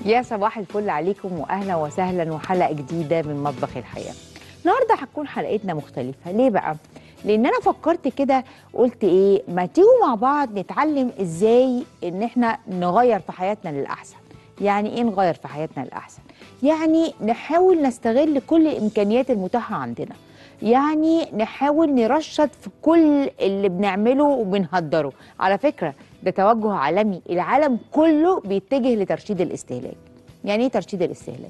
يا صباح الفل عليكم واهلا وسهلا وحلقه جديده من مطبخ الحياه. النهارده هتكون حلقتنا مختلفه، ليه بقى؟ لان انا فكرت كده قلت ايه ما تيجوا مع بعض نتعلم ازاي ان احنا نغير في حياتنا للاحسن. يعني ايه نغير في حياتنا للاحسن؟ يعني نحاول نستغل كل الامكانيات المتاحه عندنا. يعني نحاول نرشد في كل اللي بنعمله وبنهدره على فكره ده توجه عالمي العالم كله بيتجه لترشيد الاستهلاك يعني ايه ترشيد الاستهلاك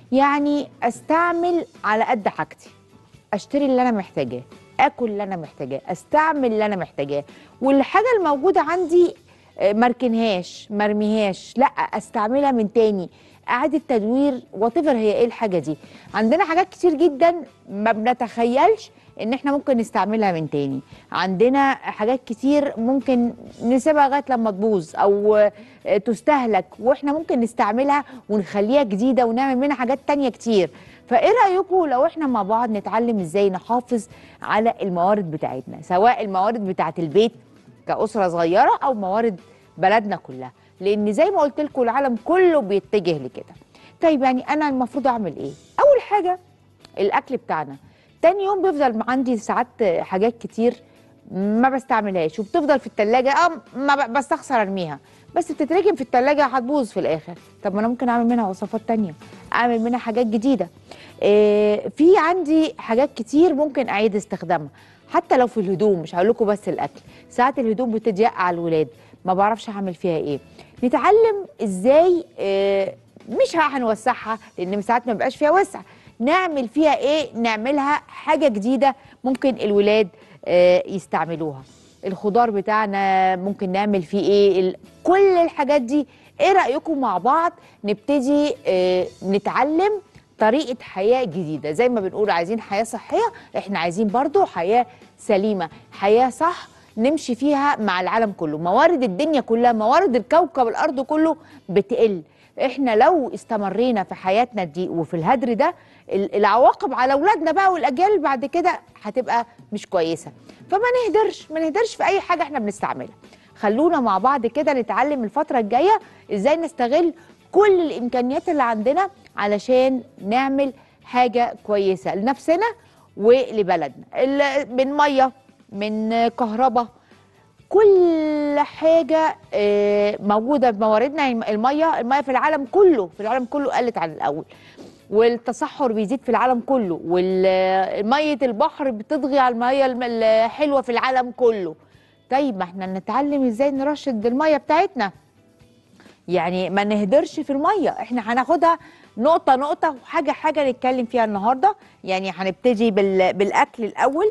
يعني استعمل على قد حاجتي اشتري اللي انا محتاجاه اكل اللي انا محتاجاه استعمل اللي انا محتاجاه والحاجه الموجوده عندي آه، مركنهاش مرميهاش لا استعملها من تاني اعاده تدوير واتيفر هي ايه الحاجه دي عندنا حاجات كتير جدا ما بنتخيلش ان احنا ممكن نستعملها من تاني عندنا حاجات كتير ممكن نسيبها لغايه لما تبوظ او آه، تستهلك واحنا ممكن نستعملها ونخليها جديده ونعمل منها حاجات تانية كتير فايه رايكم لو احنا مع بعض نتعلم ازاي نحافظ على الموارد بتاعتنا سواء الموارد بتاعت البيت كأسرة صغيرة أو موارد بلدنا كلها لأن زي ما قلت لكم العالم كله بيتجه لكده طيب يعني أنا المفروض أعمل إيه؟ أول حاجة الأكل بتاعنا تاني يوم بيفضل عندي ساعات حاجات كتير ما بستعملهاش وبتفضل في التلاجة اه ما ب- بستخسر ارميها بس بتتركن في التلاجة هتبوظ في الاخر طب ما انا ممكن اعمل منها وصفات تانية اعمل منها حاجات جديدة إيه في عندي حاجات كتير ممكن اعيد استخدامها حتى لو في الهدوم مش هقول لكم بس الاكل ساعات الهدوم بتضيق على الولاد ما بعرفش اعمل فيها ايه نتعلم ازاي إيه مش هنوسعها لان ساعات ما بيبقاش فيها وسع نعمل فيها ايه نعملها حاجه جديده ممكن الولاد آه، يستعملوها الخضار بتاعنا ممكن نعمل فيه ايه ال- كل الحاجات دي ايه رايكم مع بعض نبتدي آه، نتعلم طريقه حياه جديده زي ما بنقول عايزين حياه صحيه احنا عايزين برضو حياه سليمه حياه صح نمشي فيها مع العالم كله موارد الدنيا كلها موارد الكوكب الارض كله بتقل احنا لو استمرينا في حياتنا دي وفي الهدر ده ال- العواقب على اولادنا بقى والاجيال اللي بعد كده هتبقى مش كويسه فما نهدرش ما نهدرش في اي حاجه احنا بنستعملها خلونا مع بعض كده نتعلم الفتره الجايه ازاي نستغل كل الامكانيات اللي عندنا علشان نعمل حاجه كويسه لنفسنا ولبلدنا ال- من ميه من كهرباء كل حاجة آه، موجودة في مواردنا المية المية في العالم كله في العالم كله قلت عن الأول والتصحر بيزيد في العالم كله ومية البحر بتضغي على المية الم- الحلوة في العالم كله طيب ما احنا نتعلم ازاي نرشد المية بتاعتنا يعني ما نهدرش في الميه احنا هناخدها نقطه نقطه وحاجه حاجه نتكلم فيها النهارده يعني هنبتدي بال... بالاكل الاول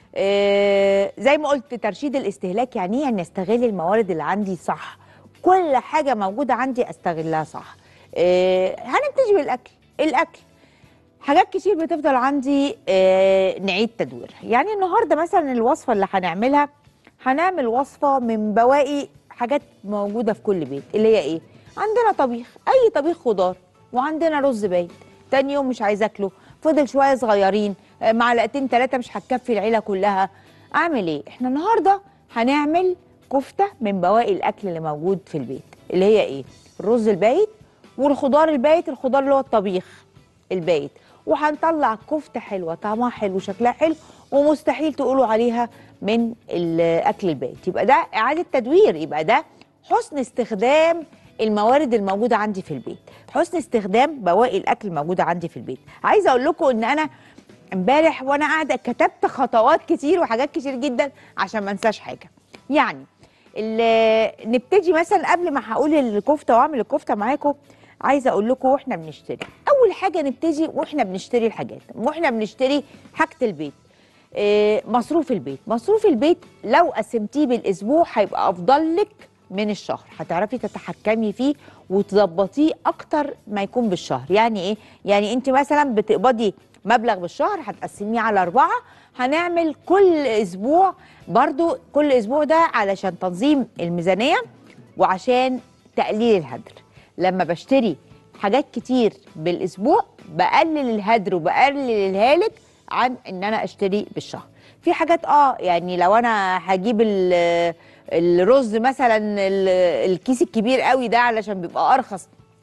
آه زي ما قلت ترشيد الاستهلاك يعني ايه يعني استغل الموارد اللي عندي صح كل حاجه موجوده عندي استغلها صح آه هنبتدي بالاكل الاكل حاجات كتير بتفضل عندي آه نعيد تدويرها يعني النهارده مثلا الوصفه اللي هنعملها هنعمل وصفه من بواقي حاجات موجوده في كل بيت اللي هي ايه عندنا طبيخ اي طبيخ خضار وعندنا رز بايت تاني يوم مش عايز اكله فضل شويه صغيرين آه، معلقتين ثلاثه مش هتكفي العيله كلها اعمل ايه احنا النهارده هنعمل كفته من بواقي الاكل اللي موجود في البيت اللي هي ايه الرز البايت والخضار البايت الخضار اللي هو الطبيخ البايت وهنطلع كفته حلوه طعمها حلو شكلها حلو ومستحيل تقولوا عليها من الاكل البايت يبقى ده اعاده تدوير يبقى ده حسن استخدام الموارد الموجوده عندي في البيت حسن استخدام بواقي الاكل الموجوده عندي في البيت عايزه اقول لكم ان انا امبارح وانا قاعده كتبت خطوات كتير وحاجات كتير جدا عشان ما انساش حاجه يعني ال- نبتدي مثلا قبل ما هقول الكفته واعمل الكفته معاكم عايزه اقول لكم واحنا بنشتري اول حاجه نبتدي واحنا بنشتري الحاجات واحنا بنشتري حاجه البيت آه، مصروف البيت مصروف البيت لو قسمتيه بالاسبوع هيبقى افضل لك من الشهر هتعرفي تتحكمي فيه وتظبطيه اكتر ما يكون بالشهر يعني ايه يعني انت مثلا بتقبضي مبلغ بالشهر هتقسميه على اربعه هنعمل كل اسبوع برضو كل اسبوع ده علشان تنظيم الميزانيه وعشان تقليل الهدر لما بشتري حاجات كتير بالاسبوع بقلل الهدر وبقلل الهالك عن ان انا اشتري بالشهر في حاجات اه يعني لو انا هجيب ال- الرز مثلا ال- الكيس الكبير قوي ده علشان بيبقى ارخص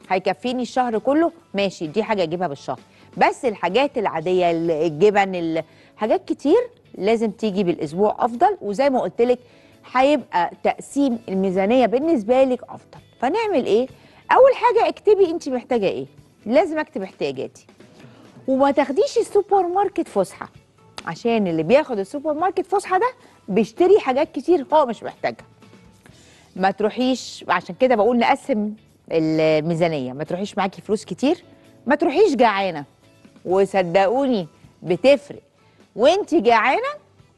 هيكفيني الشهر كله ماشي دي حاجه اجيبها بالشهر بس الحاجات العاديه ال- الجبن ال- حاجات كتير لازم تيجي بالاسبوع افضل وزي ما قلت لك هيبقى تقسيم الميزانيه بالنسبه لك افضل فنعمل ايه اول حاجه اكتبي انت محتاجه ايه لازم اكتب احتياجاتي وما تاخديش السوبر ماركت فسحه عشان اللي بياخد السوبر ماركت فسحه ده بيشتري حاجات كتير هو مش محتاجها ما تروحيش عشان كده بقول نقسم الميزانيه ما تروحيش معاكي فلوس كتير ما تروحيش جعانه وصدقوني بتفرق وانت جعانه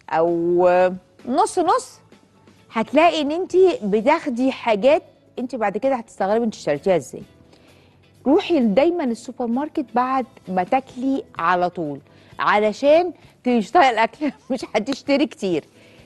او نص نص هتلاقي ان انت بتاخدي حاجات انت بعد كده هتستغربي انت اشتريتيها ازاي روحي دايما السوبر ماركت بعد ما تاكلي على طول علشان مش طايقه الاكل مش هتشتري كتير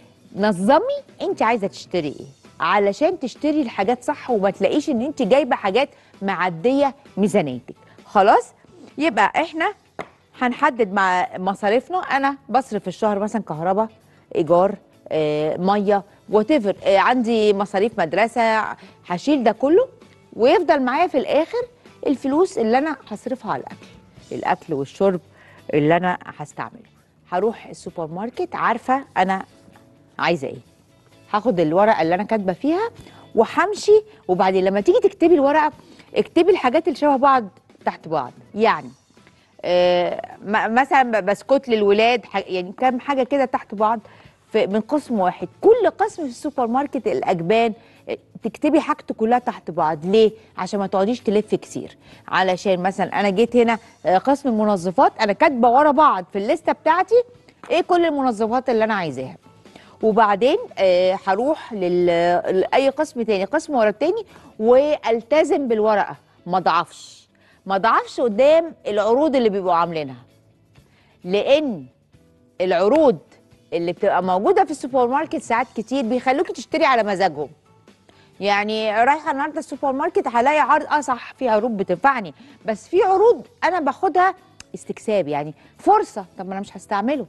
نظمي انت عايزه تشتري ايه علشان تشتري الحاجات صح وما تلاقيش ان انت جايبه حاجات معديه ميزانيتك خلاص يبقى احنا هنحدد مع مصاريفنا انا بصرف في الشهر مثلا كهرباء ايجار آه، ميه وات آه عندي مصاريف مدرسه هشيل ده كله ويفضل معايا في الاخر الفلوس اللي انا هصرفها على الاكل الاكل والشرب اللي انا هستعمله هروح السوبر ماركت عارفه انا عايزه ايه هاخد الورقه اللي انا كاتبه فيها وهمشي وبعدين لما تيجي تكتبي الورقه اكتبي الحاجات اللي شبه بعض تحت بعض يعني آه، م- مثلا بسكوت للولاد ح- يعني كام حاجه كده تحت بعض في من قسم واحد كل قسم في السوبر ماركت الاجبان آه، تكتبي حاجته كلها تحت بعض ليه عشان ما تقعديش تلفي كتير علشان مثلا انا جيت هنا آه، قسم المنظفات انا كاتبه ورا بعض في الليسته بتاعتي ايه كل المنظفات اللي انا عايزاها وبعدين آه، هروح لل- لاي قسم تاني قسم ورا التاني والتزم بالورقه ما ضعفش ما ضعفش قدام العروض اللي بيبقوا عاملينها لان العروض اللي بتبقى موجوده في السوبر ماركت ساعات كتير بيخلوكي تشتري على مزاجهم يعني رايحه النهارده السوبر ماركت هلاقي عرض اه صح في عروض بتنفعني بس في عروض انا باخدها استكساب يعني فرصه طب ما انا مش هستعمله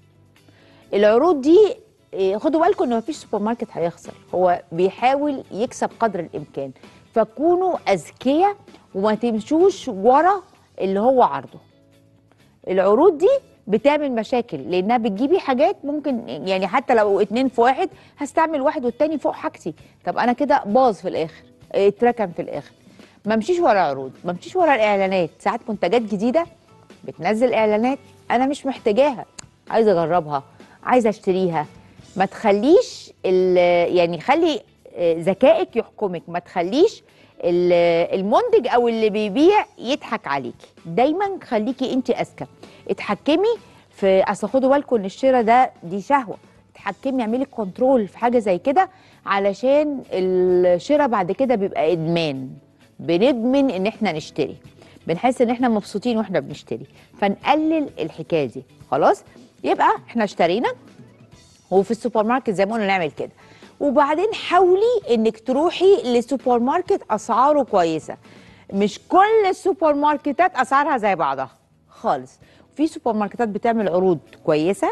العروض دي إيه، خدوا بالكم ان مفيش سوبر ماركت هيخسر هو بيحاول يكسب قدر الامكان فكونوا اذكياء وما تمشوش ورا اللي هو عرضه العروض دي بتعمل مشاكل لانها بتجيبي حاجات ممكن يعني حتى لو اتنين في واحد هستعمل واحد والتاني فوق حاجتي طب انا كده باظ في الاخر إيه، اتركن في الاخر ما امشيش ورا عروض ما امشيش ورا الاعلانات ساعات منتجات جديده بتنزل اعلانات انا مش محتاجاها عايزه اجربها عايزه اشتريها ما تخليش ال- يعني خلي آه، ذكائك يحكمك ما تخليش ال- المنتج او اللي بيبيع يضحك عليكي دايما خليكي انت اذكى اتحكمي في اصل خدوا بالكم ان الشراء ده دي شهوه اتحكمي اعملي كنترول في حاجه زي كده علشان الشراء بعد كده بيبقى ادمان بندمن ان احنا نشتري بنحس ان احنا مبسوطين واحنا بنشتري فنقلل الحكايه دي خلاص يبقى احنا اشترينا وفي السوبر ماركت زي ما قلنا نعمل كده وبعدين حاولي انك تروحي لسوبر ماركت اسعاره كويسه مش كل السوبر ماركتات اسعارها زي بعضها خالص في سوبر ماركتات بتعمل عروض كويسه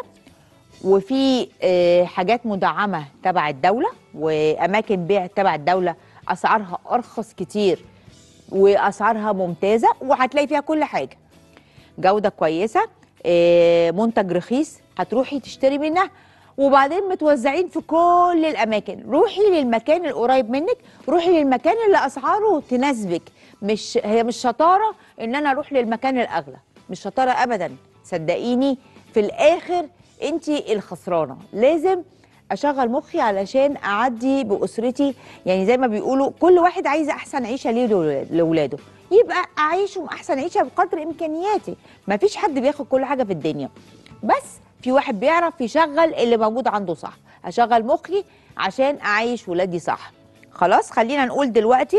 وفي آه، حاجات مدعمه تبع الدوله واماكن بيع تبع الدوله اسعارها ارخص كتير واسعارها ممتازه وهتلاقي فيها كل حاجه جوده كويسه آه، منتج رخيص هتروحي تشتري منها وبعدين متوزعين في كل الاماكن روحي للمكان القريب منك روحي للمكان اللي اسعاره تناسبك مش هي مش شطاره ان انا اروح للمكان الاغلى مش شطاره ابدا صدقيني في الاخر انت الخسرانه لازم اشغل مخي علشان اعدي باسرتي يعني زي ما بيقولوا كل واحد عايز احسن عيشه ليه لولاد- لاولاده يبقى اعيشهم احسن عيشه بقدر امكانياتي مفيش حد بياخد كل حاجه في الدنيا بس في واحد بيعرف يشغل اللي موجود عنده صح اشغل مخي عشان اعيش ولادي صح خلاص خلينا نقول دلوقتي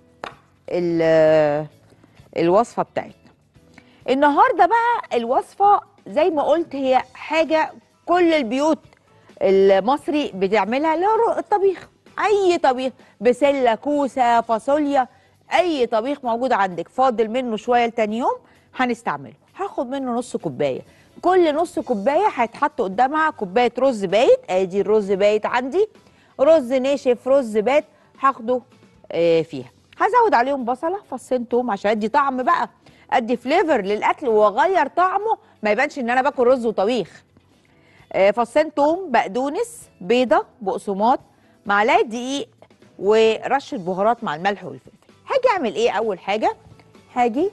ال- الوصفه بتاعتنا النهارده بقى الوصفه زي ما قلت هي حاجه كل البيوت المصري بتعملها اللي هو الطبيخ اي طبيخ بسله كوسه فاصوليا اي طبيخ موجود عندك فاضل منه شويه لتاني يوم هنستعمله هاخد منه نص كوبايه كل نص كوبايه هيتحط قدامها كوبايه رز بايت ادي الرز بايت عندي رز ناشف رز بات هاخده آه، فيها هزود عليهم بصله فصين توم عشان ادي طعم بقى ادي فليفر للاكل واغير طعمه ما يبانش ان انا باكل رز وطبيخ آه، فصين توم بقدونس بيضه بقسماط معلقه دقيق ورشه بهارات مع الملح والفلفل هاجي اعمل ايه اول حاجه هاجي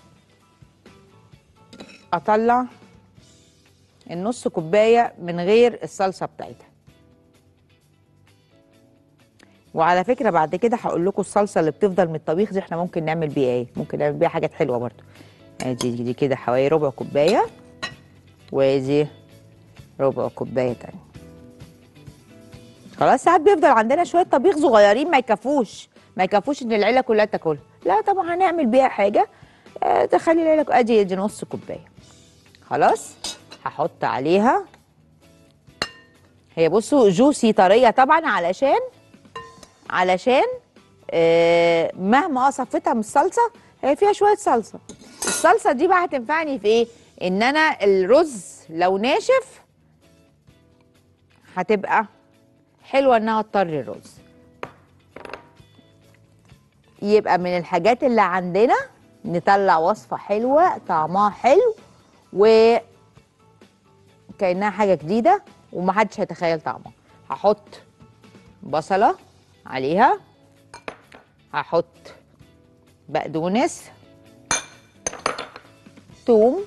اطلع النص كوبايه من غير الصلصه بتاعتها وعلى فكره بعد كده هقول لكم الصلصه اللي بتفضل من الطبيخ دي احنا ممكن نعمل بيها ايه ممكن نعمل بيها حاجات حلوه برضو ادي دي, دي كده حوالي ربع كوبايه ودي ربع كوبايه تانية خلاص ساعات بيفضل عندنا شويه طبيخ صغيرين ما يكفوش ما يكفوش ان العيله كلها تاكلها لا طبعا هنعمل بيها حاجه آه، تخلي العيله ادي ادي نص كوبايه خلاص هحط عليها هي بصوا جوسي طريه طبعا علشان علشان آه، مهما اه صفتها من الصلصه هي فيها شويه صلصه الصلصه دي بقى هتنفعني في ايه ان انا الرز لو ناشف هتبقى حلوه انها تطري الرز يبقى من الحاجات اللي عندنا نطلع وصفه حلوه طعمها حلو و كانها حاجه جديده ومحدش هيتخيل طعمها هحط بصله عليها هحط بقدونس توم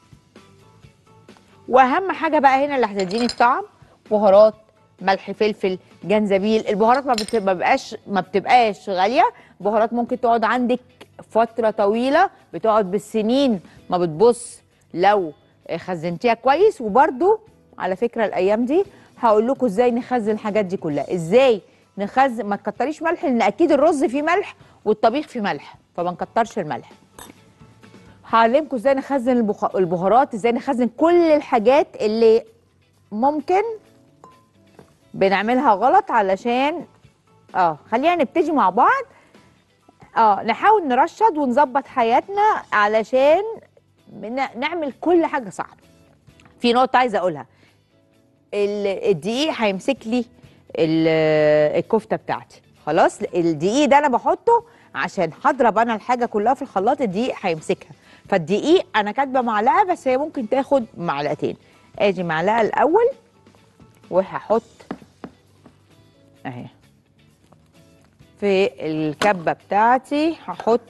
واهم حاجه بقى هنا اللي هتديني الطعم بهارات ملح فلفل جنزبيل البهارات ما بت- ما بتبقاش ما بتبقاش غاليه بهارات ممكن تقعد عندك فتره طويله بتقعد بالسنين ما بتبص لو خزنتيها كويس وبرده على فكره الايام دي هقول لكم ازاي نخزن الحاجات دي كلها ازاي نخزن ما تكتريش ملح لان اكيد الرز فيه ملح والطبيخ فيه ملح فما نكترش الملح هعلمكم ازاي نخزن البخ... البهارات ازاي نخزن كل الحاجات اللي ممكن بنعملها غلط علشان اه خلينا نبتدي مع بعض اه نحاول نرشد ونظبط حياتنا علشان ن- نعمل كل حاجه صح في نقطه عايزه اقولها ال- الدقيق هيمسك لي ال- الكفته بتاعتي خلاص الدقيق ده انا بحطه عشان هضرب انا الحاجه كلها في الخلاط الدقيق هيمسكها فالدقيق انا كاتبه معلقه بس هي ممكن تاخد معلقتين ادي معلقه الاول وهحط اهي في الكبه بتاعتي هحط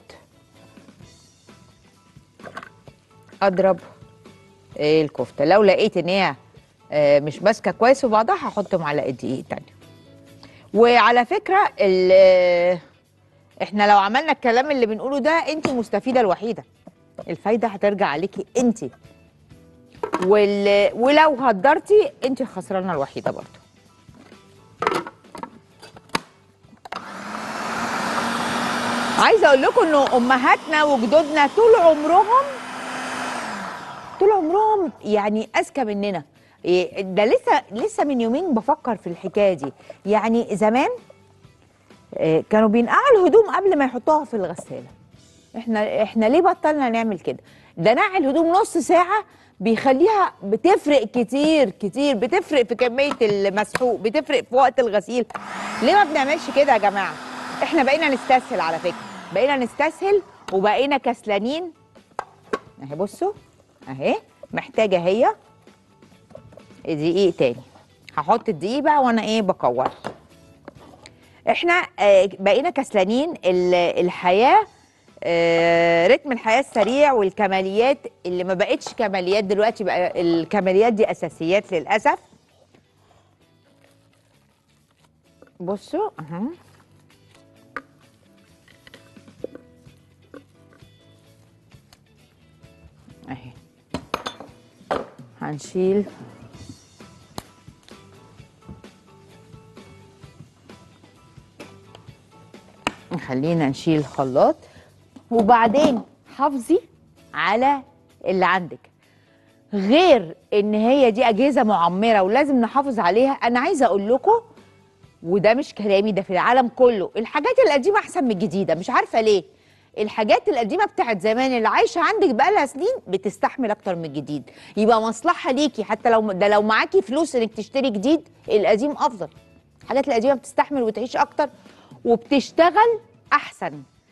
اضرب الكفته لو لقيت ان هي آه، مش ماسكه كويس في بعضها هحط معلقه دقيق تانية وعلى فكره ال- آه، احنا لو عملنا الكلام اللي بنقوله ده انت المستفيده الوحيده الفايده هترجع عليكي انت وال... ولو هدرتي انت الخسرانه الوحيده برضه عايزه اقول لكم انه امهاتنا وجدودنا طول عمرهم طول عمرهم يعني اذكى مننا إيه، ده لسه لسه من يومين بفكر في الحكايه دي يعني زمان آه، كانوا بينقعوا الهدوم قبل ما يحطوها في الغساله احنا احنا ليه بطلنا نعمل كده ده نقع الهدوم نص ساعه بيخليها بتفرق كتير كتير بتفرق في كميه المسحوق بتفرق في وقت الغسيل ليه ما بنعملش كده يا جماعه احنا بقينا نستسهل على فكره بقينا نستسهل وبقينا كسلانين اهي بصوا اهي محتاجه هي دقيق تاني هحط الدقيق بقى وانا ايه بكور احنا آه، بقينا كسلانين ال- الحياه آه، رتم الحياه السريع والكماليات اللي ما بقتش كماليات دلوقتي بقى الكماليات دي اساسيات للاسف بصوا اها اهي هنشيل خلينا نشيل الخلاط وبعدين حافظي على اللي عندك غير ان هي دي اجهزه معمره ولازم نحافظ عليها انا عايزه اقول لكم وده مش كلامي ده في العالم كله الحاجات القديمه احسن من الجديده مش عارفه ليه الحاجات القديمه بتاعت زمان اللي عايشه عندك بقالها سنين بتستحمل اكتر من الجديد يبقى مصلحه ليكي حتى لو ده لو معاكي فلوس انك تشتري جديد القديم افضل الحاجات القديمه بتستحمل وتعيش اكتر وبتشتغل احسن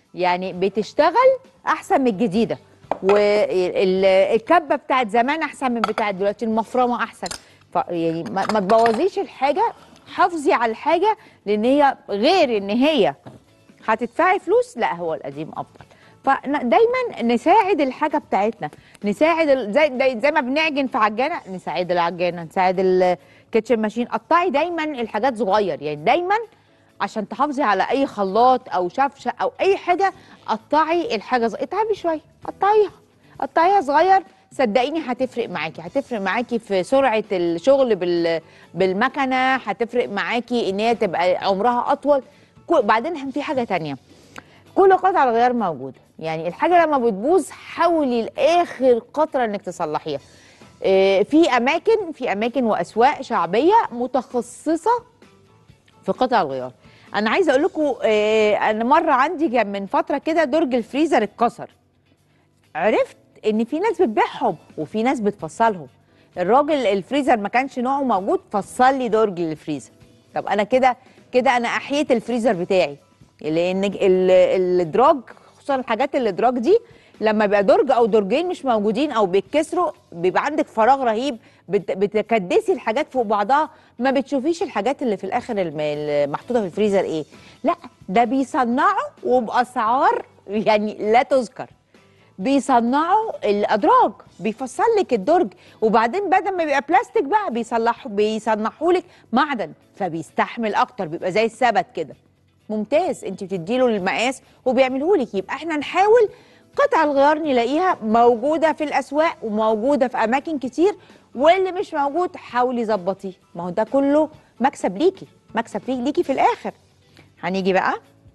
يعني بتشتغل احسن من الجديده والكبه بتاعت زمان احسن من بتاعت دلوقتي المفرمه احسن ف يعني ما, ما تبوظيش الحاجه حافظي على الحاجه لان هي غير ان هي هتدفعي فلوس لا هو القديم افضل فدايما نساعد الحاجه بتاعتنا نساعد ال- زي زي- زي ما بنعجن في عجانه نساعد العجانه نساعد الكيتشن ماشين قطعي دايما الحاجات صغير يعني دايما عشان تحافظي على اي خلاط او شفشه او اي حاجه قطعي الحاجه ز... اتعبي شويه قطعيها قطعيها صغير صدقيني هتفرق معاكي هتفرق معاكي في سرعه الشغل بال... بالمكنه هتفرق معاكي ان هي تبقى عمرها اطول كو- بعدين في حاجه تانية كل قطعه الغيار موجوده يعني الحاجه لما بتبوظ حاولي لاخر قطره انك تصلحيها إيه، في اماكن في اماكن واسواق شعبيه متخصصه في قطع الغيار انا عايزه اقول لكم إيه، انا مره عندي كان من فتره كده درج الفريزر اتكسر عرفت ان في ناس بتبيعهم وفي ناس بتفصلهم الراجل الفريزر ما كانش نوعه موجود فصل لي درج الفريزر طب انا كده كده انا احييت الفريزر بتاعي لان ال- الدراج خصوصا الحاجات الادراج دي لما بيبقى درج او درجين مش موجودين او بيتكسروا بيبقى عندك فراغ رهيب بت- بتكدسي الحاجات فوق بعضها ما بتشوفيش الحاجات اللي في الاخر الم- المحطوطه في الفريزر ايه لا ده بيصنعوا وباسعار يعني لا تذكر بيصنعوا الادراج بيفصل لك الدرج وبعدين بدل ما يبقى بلاستيك بقى بيصلحوا بيصنعوا لك معدن فبيستحمل اكتر بيبقى زي السبت كده ممتاز انت بتديله المقاس وبيعمله لك يبقى احنا نحاول قطع الغيار نلاقيها موجوده في الاسواق وموجوده في اماكن كتير واللي مش موجود حاولي ظبطيه ما هو ده كله مكسب ليكي مكسب ليكي ليكي في الاخر هنيجي بقى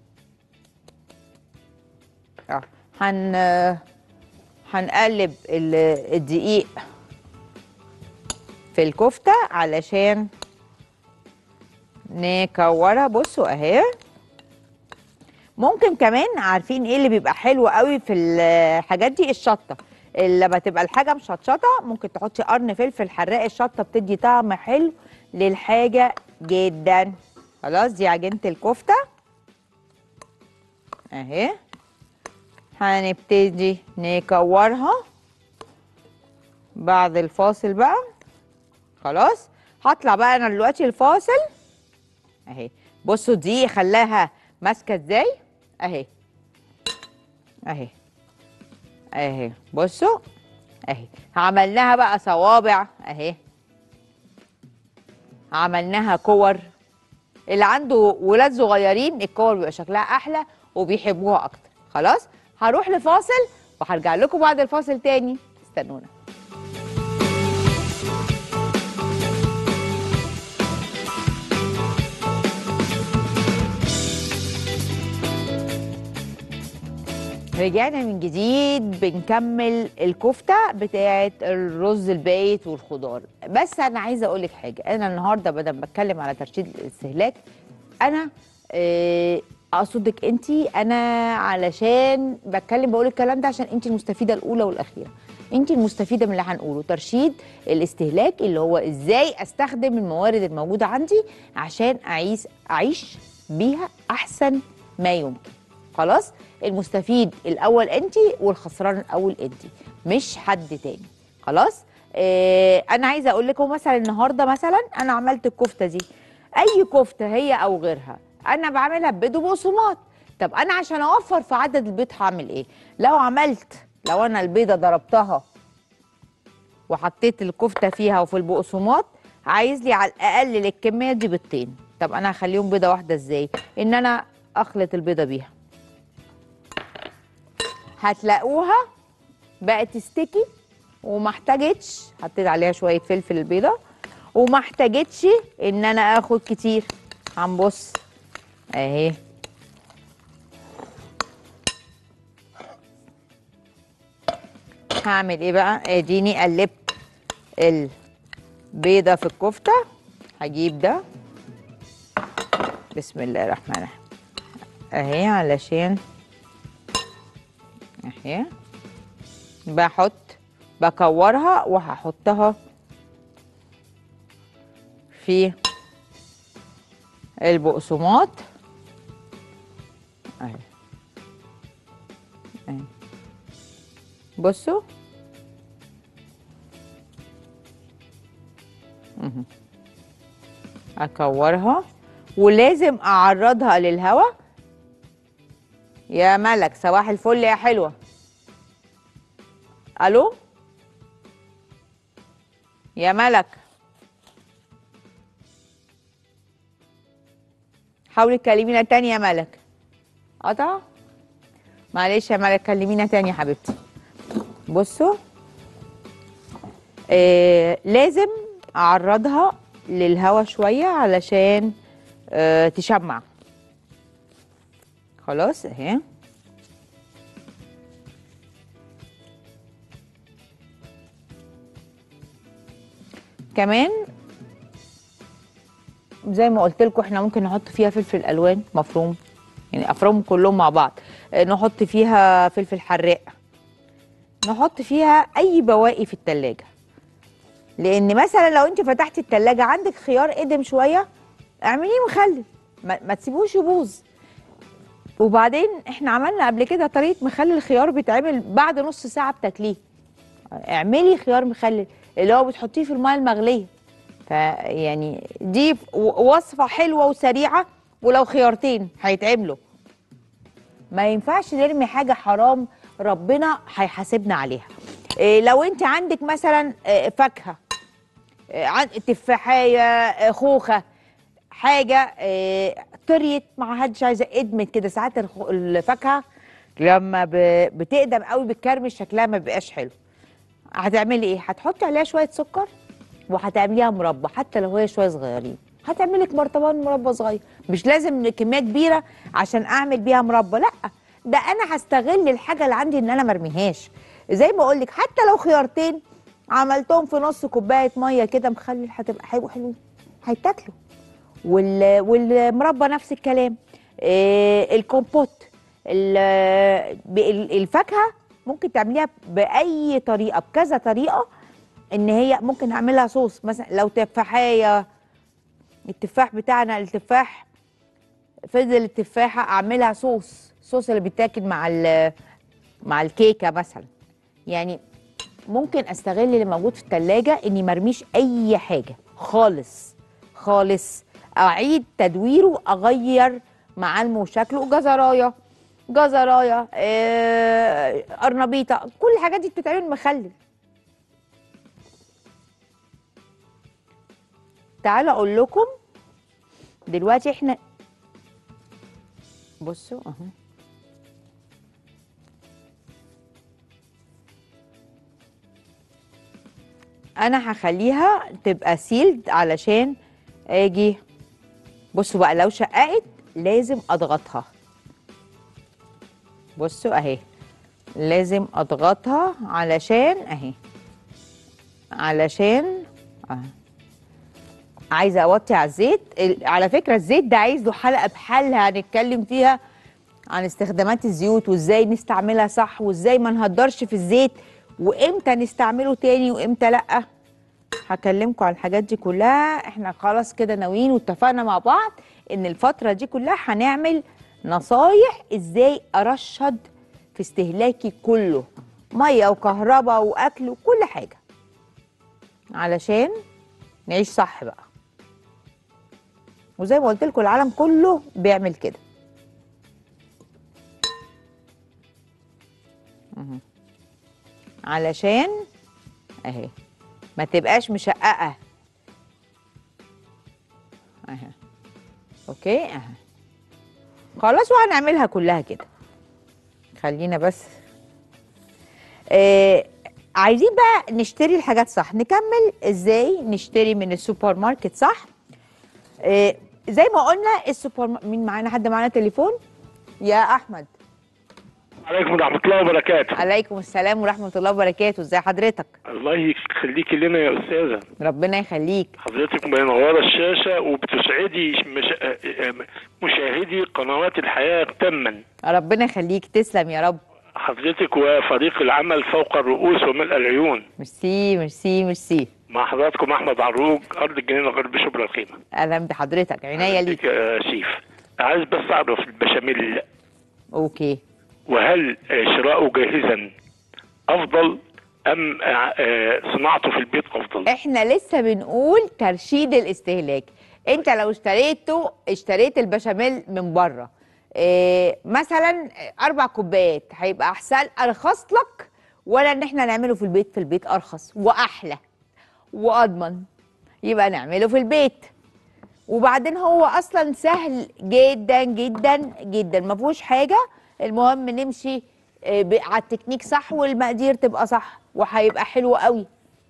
اه هن هنقلب ال- الدقيق في الكفته علشان نكورها بصوا اهي ممكن كمان عارفين ايه اللي بيبقى حلو قوي في الحاجات دي الشطه لما تبقى الحاجه مشطشطه ممكن تحطي قرن فلفل حراق الشطه بتدي طعم حلو للحاجه جدا خلاص دي عجينه الكفته اهي هنبتدي نكورها بعد الفاصل بقى خلاص هطلع بقى انا دلوقتي الفاصل اهي بصوا دي خلاها ماسكه ازاي اهي اهي اهي بصوا اهي عملناها بقى صوابع اهي عملناها كور اللي عنده ولاد صغيرين الكور بيبقى شكلها احلى وبيحبوها اكتر خلاص هروح لفاصل وهرجع لكم بعد الفاصل تاني استنونا رجعنا من جديد بنكمل الكفته بتاعه الرز البايت والخضار بس انا عايزه اقول لك حاجه انا النهارده بدل ما بتكلم على ترشيد الاستهلاك انا آه، اقصدك انت انا علشان بتكلم بقول الكلام ده عشان انت المستفيده الاولى والاخيره انت المستفيده من اللي هنقوله ترشيد الاستهلاك اللي هو ازاي استخدم الموارد الموجوده عندي عشان اعيش اعيش بيها احسن ما يمكن خلاص المستفيد الاول انت والخسران الاول انت مش حد تاني خلاص آه انا عايزه اقول لكم مثلا النهارده مثلا انا عملت الكفته دي اي كفته هي او غيرها انا بعملها ببيض وبقسماط طب انا عشان اوفر في عدد البيض هعمل ايه لو عملت لو انا البيضه ضربتها وحطيت الكفته فيها وفي البقسماط عايز لي على الاقل للكميه دي بيضتين طب انا هخليهم بيضه واحده ازاي ان انا اخلط البيضه بيها هتلاقوها بقت تستكي وما احتاجتش حطيت عليها شويه فلفل البيضه وما احتاجتش ان انا اخد كتير هنبص اهي هعمل ايه بقى اديني قلبت البيضه في الكفته هجيب ده بسم الله الرحمن الرحيم اهي علشان اهي بحط بكورها وهحطها في البقسماط اهي اهي بصوا مهم. اكورها ولازم اعرضها للهواء يا ملك صباح الفل يا حلوه الو يا ملك حاولي تكلمينا تاني يا ملك قطع معلش يا ملك كلمينا تاني يا حبيبتي بصوا آه لازم اعرضها للهواء شويه علشان آه تشمع خلاص اهي كمان زي ما قلت لكم احنا ممكن نحط فيها فلفل الوان مفروم يعني افرمهم كلهم مع بعض آه، نحط فيها فلفل حراق نحط فيها اي بواقي في التلاجة لان مثلا لو انت فتحتي التلاجة عندك خيار قدم شويه اعمليه مخلل ما, ما تسيبوش يبوظ وبعدين احنا عملنا قبل كده طريقه مخلل الخيار بيتعمل بعد نص ساعه بتاكليه اعملي خيار مخلل اللي هو بتحطيه في الميه المغليه فيعني دي و- وصفه حلوه وسريعه ولو خيارتين هيتعملوا ما ينفعش نرمي حاجه حرام ربنا هيحاسبنا عليها إيه لو انت عندك مثلا آه، فاكهه آه، عن- تفاحيه آه، خوخه حاجه آه، طريت ما حدش عايزه ادمت كده ساعات الخ- الفاكهه لما ب- بتقدم قوي بتكرمش شكلها ما بيبقاش حلو هتعملي ايه هتحطي عليها شويه سكر وهتعمليها مربى حتى لو هي شويه صغيرين هتعملي لك برطمان مربى صغير مش لازم كميه كبيره عشان اعمل بيها مربى لا ده انا هستغل الحاجه اللي عندي ان انا مرميهاش زي ما اقول لك حتى لو خيارتين عملتهم في نص كوبايه ميه كده مخلل هتبقى حلو حلوين هيتاكلوا وال... والمربى نفس الكلام إيه الكومبوت ال- ب- ال- الفاكهه ممكن تعمليها باي طريقه بكذا طريقه ان هي ممكن اعملها صوص مثلا لو تفاحيه التفاح بتاعنا التفاح فضل التفاحه اعملها صوص صوص اللي بيتاكل مع ال- مع الكيكه مثلا يعني ممكن استغل اللي موجود في التلاجة اني مرميش اي حاجه خالص خالص اعيد تدويره اغير معالمه وشكله جزرايه جزرايه آه، قرنبيطه كل الحاجات دي بتتعمل مخلل تعالوا اقول لكم دلوقتي احنا بصوا اهو انا هخليها تبقى سيلد علشان اجي بصوا بقى لو شققت لازم اضغطها بصوا اهي لازم اضغطها علشان اهي علشان اهي عايزه اوطي على الزيت ال- على فكره الزيت ده عايز له حلقه بحالها هنتكلم فيها عن استخدامات الزيوت وازاي نستعملها صح وازاي ما نهدرش في الزيت وامتى نستعمله تاني وامتى لا هكلمكم عن الحاجات دي كلها احنا خلاص كده ناويين واتفقنا مع بعض ان الفتره دي كلها هنعمل نصايح ازاي ارشد في استهلاكي كله ميه وكهرباء واكل وكل حاجه علشان نعيش صح بقى وزي ما قلت لكم العالم كله بيعمل كده مهم. علشان اهي ما تبقاش مشققه اهي اوكي اهي خلاص وهنعملها كلها كده خلينا بس آه عايزين بقى نشتري الحاجات صح نكمل ازاي نشتري من السوبر ماركت صح آه زي ما قلنا السوبر مار- مين معانا حد معانا تليفون يا احمد عليكم ورحمة الله وبركاته عليكم السلام ورحمه الله وبركاته ازي حضرتك الله يخليكي لنا يا أستاذة ربنا يخليك حضرتك منورة الشاشة وبتسعدي مش... مشاهدي قنوات الحياة تما ربنا يخليك تسلم يا رب حضرتك وفريق العمل فوق الرؤوس وملء العيون ميرسي ميرسي ميرسي مع حضراتكم أحمد عروج أرض الجنينة غرب شبرا الخيمة اهلا بحضرتك عينيا ليك يا شيف عايز بس أعرف البشاميل اوكي وهل آه، شراؤه جاهزا افضل ام آه، آه، صناعته في البيت افضل احنا لسه بنقول ترشيد الاستهلاك انت لو اشتريته اشتريت البشاميل من بره إيه مثلا اربع كوبايات هيبقى احسن ارخص لك ولا ان احنا نعمله في البيت في البيت ارخص واحلى واضمن يبقى نعمله في البيت وبعدين هو اصلا سهل جدا جدا جدا ما فيهوش حاجه المهم نمشي آه، ب- على التكنيك صح والمقادير تبقى صح وهيبقى حلو قوي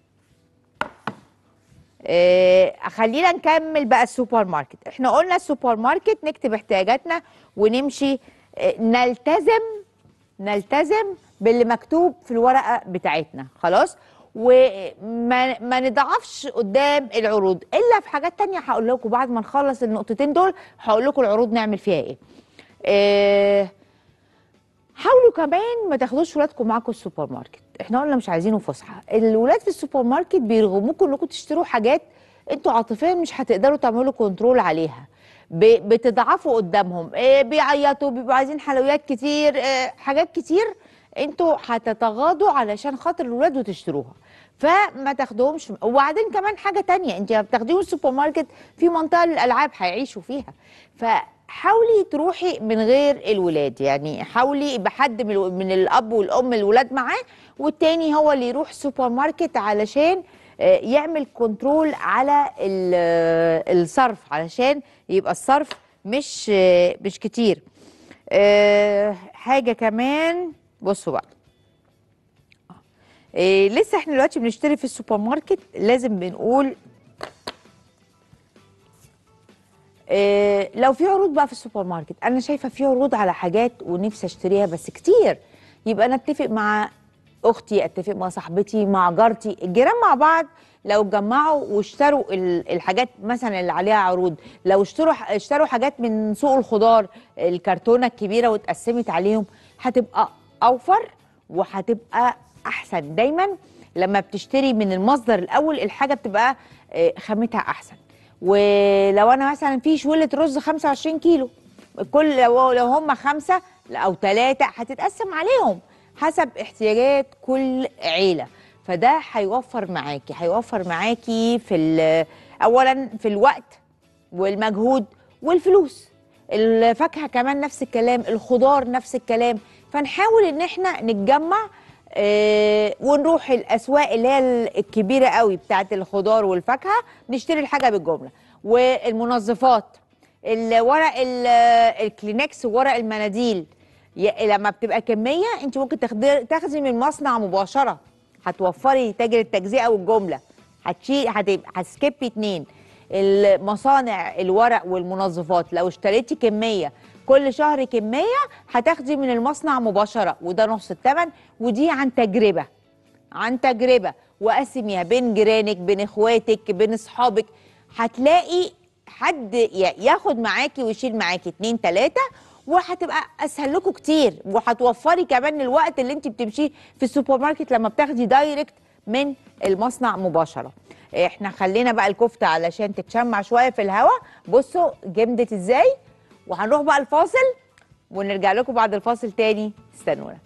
آه، خلينا نكمل بقى السوبر ماركت احنا قلنا السوبر ماركت نكتب احتياجاتنا ونمشي آه، نلتزم نلتزم باللي مكتوب في الورقه بتاعتنا خلاص وما ما نضعفش قدام العروض الا في حاجات تانية هقول لكم بعد ما نخلص النقطتين دول هقول لكم العروض نعمل فيها ايه آه، حاولوا كمان ما تاخدوش ولادكم معاكم السوبر ماركت احنا قلنا مش عايزينه فسحه الولاد في السوبر ماركت بيرغموكم انكم تشتروا حاجات انتوا عاطفيا مش هتقدروا تعملوا كنترول عليها ب- بتضعفوا قدامهم إيه بيعيطوا بيبقوا عايزين حلويات كتير إيه حاجات كتير انتوا هتتغاضوا علشان خاطر الولاد وتشتروها فما تاخدوهمش وبعدين كمان حاجه تانية انت بتاخديهم السوبر ماركت في منطقه للالعاب هيعيشوا فيها فحاولي تروحي من غير الولاد يعني حاولي يبقى حد من الو- من الاب والام الولاد معاه والتاني هو اللي يروح سوبر ماركت علشان آه، يعمل كنترول على ال- آه، الصرف علشان يبقى الصرف مش آه، مش كتير آه، حاجه كمان بصوا بقى إيه لسه احنا دلوقتي بنشتري في السوبر ماركت لازم بنقول إيه لو في عروض بقى في السوبر ماركت انا شايفه في عروض على حاجات ونفسي اشتريها بس كتير يبقى انا اتفق مع اختي اتفق مع صاحبتي مع جارتي الجيران مع بعض لو اتجمعوا واشتروا ال- الحاجات مثلا اللي عليها عروض لو اشتروا اشتروا حاجات من سوق الخضار الكرتونه الكبيره واتقسمت عليهم هتبقى اوفر وهتبقى احسن دايما لما بتشتري من المصدر الاول الحاجه بتبقى آه، خامتها احسن ولو انا مثلا في شوله رز 25 كيلو كل لو لو هم خمسه او ثلاثه هتتقسم عليهم حسب احتياجات كل عيله فده هيوفر معاكي هيوفر معاكي في ال- اولا في الوقت والمجهود والفلوس الفاكهه كمان نفس الكلام الخضار نفس الكلام فنحاول ان احنا نتجمع آه، ونروح الاسواق اللي هي الكبيره قوي بتاعت الخضار والفاكهه نشتري الحاجه بالجمله والمنظفات الورق ال- الكلينكس وورق المناديل ي- لما بتبقى كميه انت ممكن تاخدي تاخدي من المصنع مباشره هتوفري تاجر التجزئه والجمله هتشيل هتبقى هتسكبي اتنين المصانع الورق والمنظفات لو اشتريتي كميه كل شهر كميه هتاخدي من المصنع مباشره وده نص الثمن ودي عن تجربه عن تجربه وقسميها بين جيرانك بين اخواتك بين اصحابك هتلاقي حد ي- ياخد معاكي ويشيل معاكي اتنين تلاته وهتبقى اسهل لكم كتير وهتوفري كمان الوقت اللي انت بتمشيه في السوبر ماركت لما بتاخدي دايركت من المصنع مباشره احنا خلينا بقى الكفته علشان تتشمع شويه في الهواء بصوا جمدت ازاي وهنروح بقى الفاصل ونرجع لكم بعد الفاصل تاني استنونا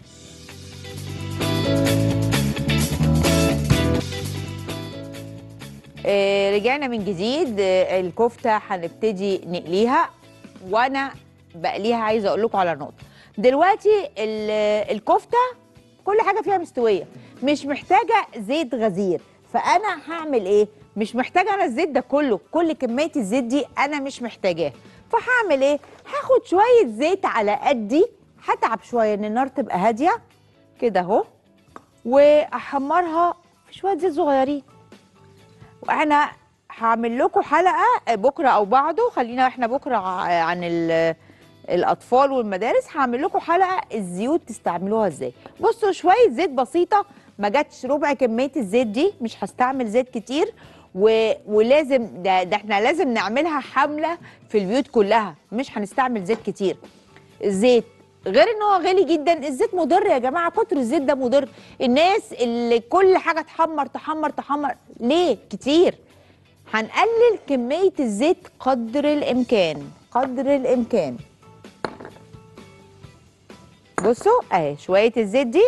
آه، رجعنا من جديد آه، الكفته هنبتدي نقليها وانا بقليها عايزه اقول لكم على نقطه دلوقتي ال- الكفته كل حاجه فيها مستويه مش محتاجه زيت غزير فانا هعمل ايه مش محتاجه انا الزيت ده كله كل كميه الزيت دي انا مش محتاجاه فهعمل ايه هاخد شويه زيت على قدي هتعب شويه ان النار تبقى هاديه كده اهو واحمرها في شويه زيت صغيرين وانا هعمل لكم حلقه بكره او بعده خلينا احنا بكره ع- عن ال- الاطفال والمدارس هعمل لكم حلقه الزيوت تستعملوها ازاي بصوا شويه زيت بسيطه ما جاتش ربع كميه الزيت دي مش هستعمل زيت كتير و... ولازم ده, ده احنا لازم نعملها حمله في البيوت كلها مش هنستعمل زيت كتير الزيت غير ان هو غالي جدا الزيت مضر يا جماعه كتر الزيت ده مضر الناس اللي كل حاجه تحمر تحمر تحمر ليه كتير هنقلل كميه الزيت قدر الامكان قدر الامكان بصوا اهي شويه الزيت دي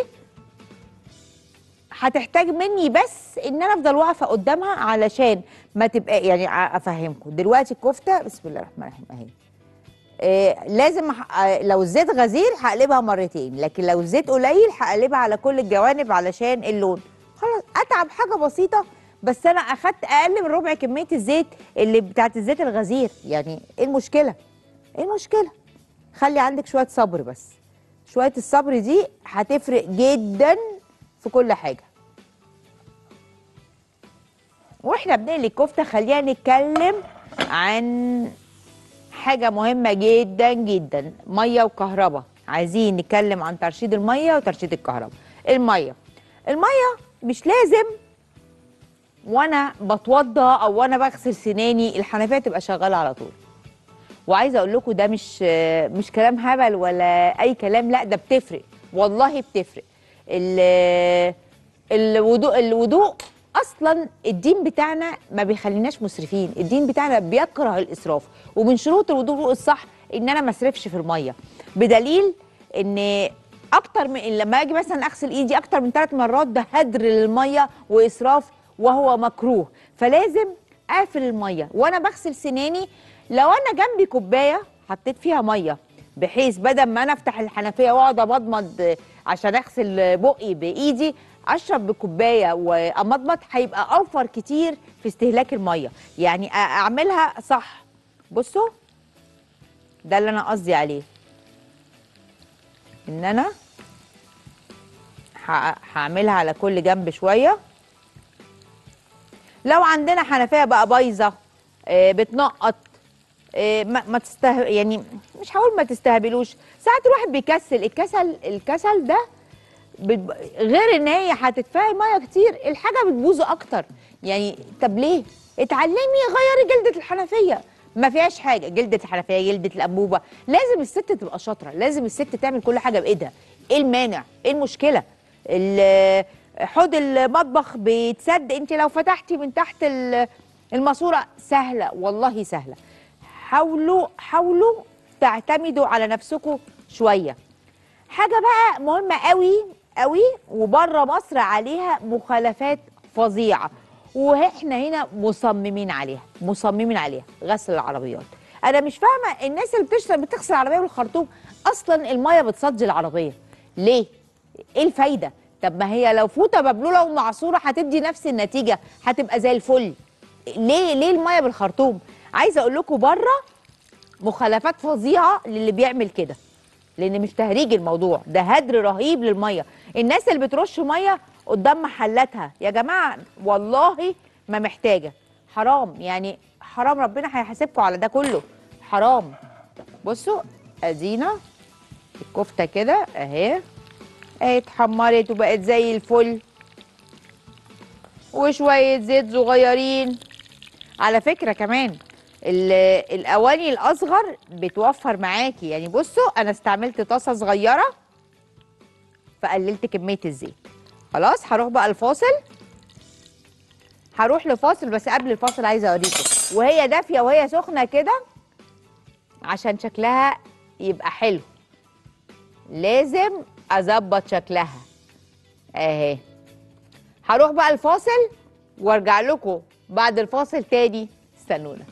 هتحتاج مني بس ان انا افضل واقفه قدامها علشان ما تبقى يعني ع- افهمكم دلوقتي الكفته بسم الله الرحمن الرحيم اهي آه لازم ح- آه لو الزيت غزير هقلبها مرتين لكن لو الزيت قليل هقلبها على كل الجوانب علشان اللون خلاص اتعب حاجه بسيطه بس انا اخدت اقل من ربع كميه الزيت اللي بتاعت الزيت الغزير يعني ايه المشكله ايه المشكله خلي عندك شويه صبر بس شويه الصبر دي هتفرق جدا في كل حاجه واحنا بنقلي الكفته خلينا نتكلم عن حاجه مهمه جدا جدا ميه وكهرباء عايزين نتكلم عن ترشيد الميه وترشيد الكهرباء الميه الميه مش لازم وانا بتوضى او وانا بغسل سناني الحنفيه تبقى شغاله على طول وعايزه اقول لكم ده مش مش كلام هبل ولا اي كلام لا ده بتفرق والله بتفرق ال- الوضوء الوضوء اصلا الدين بتاعنا ما بيخليناش مسرفين الدين بتاعنا بيكره الاسراف ومن شروط الوضوء الصح ان انا ما اسرفش في الميه بدليل ان اكتر من لما اجي مثلا اغسل ايدي اكتر من ثلاث مرات ده هدر للميه واسراف وهو مكروه فلازم اقفل الميه وانا بغسل سناني لو انا جنبي كوبايه حطيت فيها ميه بحيث بدل ما انا افتح الحنفيه واقعد امضمض عشان اغسل بقي بايدي اشرب بكوبايه وامضمض هيبقى اوفر كتير في استهلاك الميه يعني أ- اعملها صح بصوا ده اللي انا قصدي عليه ان انا ه- هعملها على كل جنب شويه لو عندنا حنفيه بقى بايظه آه، بتنقط آه، ما ما تسته يعني مش هقول ما تستهبلوش ساعات الواحد بيكسل الكسل الكسل ده بتب... غير ان هي هتدفعي ميه كتير الحاجه بتبوظ اكتر يعني طب ليه اتعلمي غيري جلده الحنفيه ما فيهاش حاجه جلده الحنفيه جلده الانبوبه لازم الست تبقى شاطره لازم الست تعمل كل حاجه بايدها ايه المانع ايه المشكله ال- حوض المطبخ بيتسد انت لو فتحتي من تحت ال- الماسوره سهله والله سهله حاولوا حاولوا تعتمدوا على نفسكم شويه حاجه بقى مهمه قوي قوي وبره مصر عليها مخالفات فظيعه واحنا هنا مصممين عليها مصممين عليها غسل العربيات انا مش فاهمه الناس اللي بتشرب بتغسل العربيه بالخرطوم اصلا الميه بتصدي العربيه ليه ايه الفايده طب ما هي لو فوطه مبلوله ومعصوره هتدي نفس النتيجه هتبقى زي الفل ليه ليه الميه بالخرطوم عايزه اقول لكم بره مخالفات فظيعه للي بيعمل كده لان مش تهريج الموضوع ده هدر رهيب للميه الناس اللي بترش ميه قدام محلاتها يا جماعه والله ما محتاجه حرام يعني حرام ربنا هيحاسبكم على ده كله حرام بصوا ادينا الكفته كده اهي اهي اتحمرت وبقت زي الفل وشويه زيت صغيرين على فكره كمان ال- الاواني الاصغر بتوفر معاكي يعني بصوا انا استعملت طاسه صغيره فقللت كميه الزيت خلاص هروح بقى الفاصل هروح لفاصل بس قبل الفاصل عايزه اوريكم وهي دافيه وهي سخنه كده عشان شكلها يبقى حلو لازم اظبط شكلها اهي هروح بقى الفاصل وارجع لكم بعد الفاصل تاني استنونا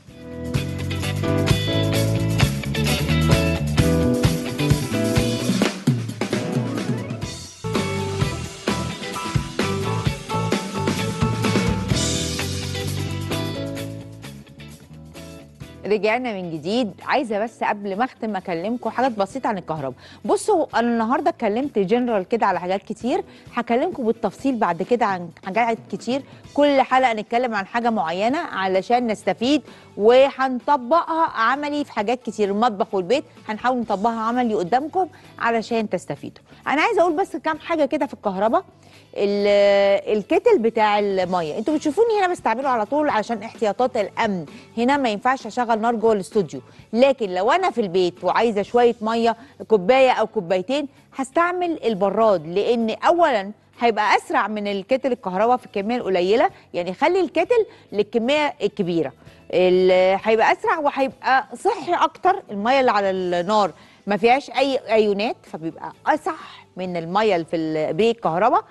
رجعنا من جديد عايزه بس قبل ما اختم اكلمكم حاجات بسيطه عن الكهرباء بصوا انا النهارده اتكلمت جنرال كده على حاجات كتير هكلمكم بالتفصيل بعد كده عن حاجات كتير كل حلقه نتكلم عن حاجه معينه علشان نستفيد وهنطبقها عملي في حاجات كتير المطبخ والبيت هنحاول نطبقها عملي قدامكم علشان تستفيدوا انا عايزه اقول بس كام حاجه كده في الكهرباء ال- الكتل بتاع الميه انتوا بتشوفوني هنا بستعمله على طول عشان احتياطات الامن هنا ما ينفعش اشغل نار جوه الاستوديو لكن لو انا في البيت وعايزه شويه ميه كوبايه او كوبايتين هستعمل البراد لان اولا هيبقى اسرع من الكتل الكهرباء في الكميه القليله يعني خلي الكتل للكميه الكبيره ال- هيبقى اسرع وهيبقى صحي اكتر الميه اللي على النار ما فيهاش اي ايونات فبيبقى اصح من الميه اللي في البريك الكهرباء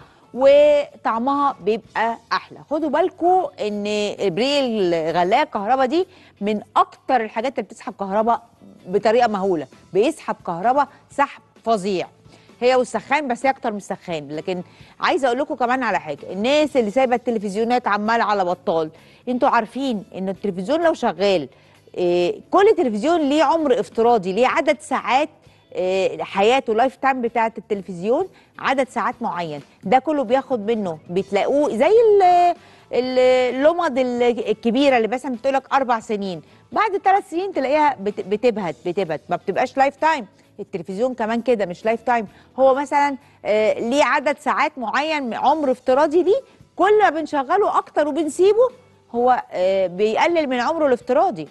وطعمها بيبقى احلى خدوا بالكم ان البريك الغلايه الكهرباء دي من اكتر الحاجات اللي بتسحب كهرباء بطريقه مهوله بيسحب كهرباء سحب فظيع هي والسخان بس هي اكتر من السخان لكن عايزه اقول لكم كمان على حاجه الناس اللي سايبه التلفزيونات عماله على بطال انتوا عارفين ان التلفزيون لو شغال إيه كل تلفزيون ليه عمر افتراضي ليه عدد ساعات إيه حياته لايف تايم بتاعه التلفزيون عدد ساعات معين ده كله بياخد منه بتلاقوه زي ال- ال- اللمض ال- الكبيره اللي مثلا بتقول لك اربع سنين بعد ثلاث سنين تلاقيها بت- بتبهت بتبهت ما بتبقاش لايف تايم التلفزيون كمان كده مش لايف تايم هو مثلا آه، ليه عدد ساعات معين عمر افتراضي ليه كل ما بنشغله اكتر وبنسيبه هو آه، بيقلل من عمره الافتراضي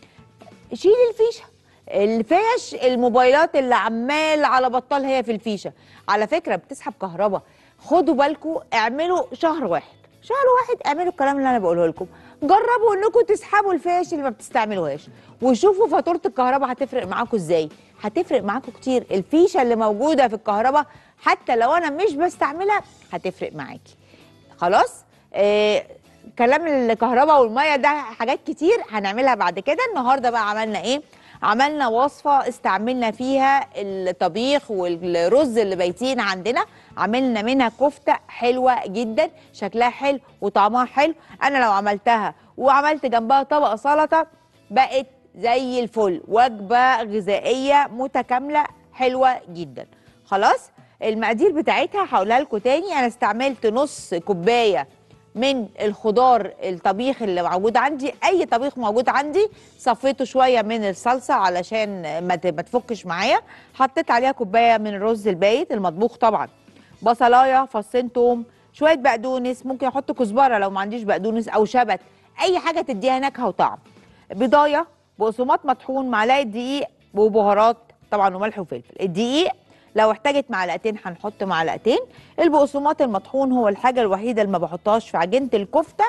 شيل الفيشه الفيش الموبايلات اللي عمال على بطال هي في الفيشه على فكره بتسحب كهرباء خدوا بالكم اعملوا شهر واحد شهر واحد اعملوا الكلام اللي انا بقوله لكم جربوا انكم تسحبوا الفيش اللي ما بتستعملوهاش وشوفوا فاتوره الكهرباء هتفرق معاكم ازاي هتفرق معاكم كتير الفيشه اللي موجوده في الكهرباء حتى لو انا مش بستعملها هتفرق معاكي خلاص آه كلام الكهرباء والميه ده حاجات كتير هنعملها بعد كده النهارده بقى عملنا ايه عملنا وصفه استعملنا فيها الطبيخ والرز اللي بايتين عندنا عملنا منها كفته حلوه جدا شكلها حلو وطعمها حلو انا لو عملتها وعملت جنبها طبق سلطه بقت زي الفل وجبه غذائيه متكامله حلوه جدا خلاص المقادير بتاعتها هقولها لكم تاني انا استعملت نص كوبايه من الخضار الطبيخ اللي موجود عندي اي طبيخ موجود عندي صفيته شويه من الصلصه علشان ما ت- ما تفكش معايا حطيت عليها كوبايه من الرز البايت المطبوخ طبعا بصلايه فصين توم شويه بقدونس ممكن احط كزبره لو ما عنديش بقدونس او شبت اي حاجه تديها نكهه وطعم بضايه بقسماط مطحون معلقه دقيق وبهارات طبعا وملح وفلفل الدقيق لو احتاجت معلقتين هنحط معلقتين البقسماط المطحون هو الحاجه الوحيده اللي ما بحطهاش في عجينه الكفته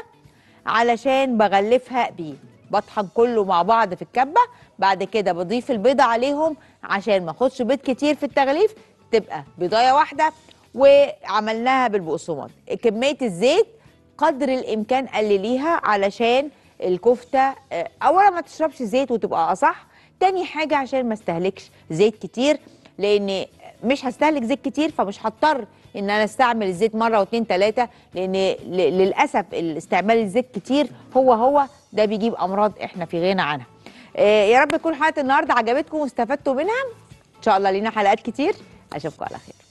علشان بغلفها بيه بطحن كله مع بعض في الكبه بعد كده بضيف البيضه عليهم عشان ما اخدش بيض كتير في التغليف تبقى بيضايه واحده وعملناها بالبقسماط كميه الزيت قدر الامكان قلليها علشان الكفته آه، اولا ما تشربش زيت وتبقى اصح تاني حاجه عشان ما استهلكش زيت كتير لان مش هستهلك زيت كتير فمش هضطر ان انا استعمل الزيت مره واتنين تلاته لان ل- للاسف استعمال الزيت كتير هو هو ده بيجيب امراض احنا في غنى عنها آه، يا رب تكون حلقه النهارده عجبتكم واستفدتوا منها ان شاء الله لينا حلقات كتير اشوفكم على خير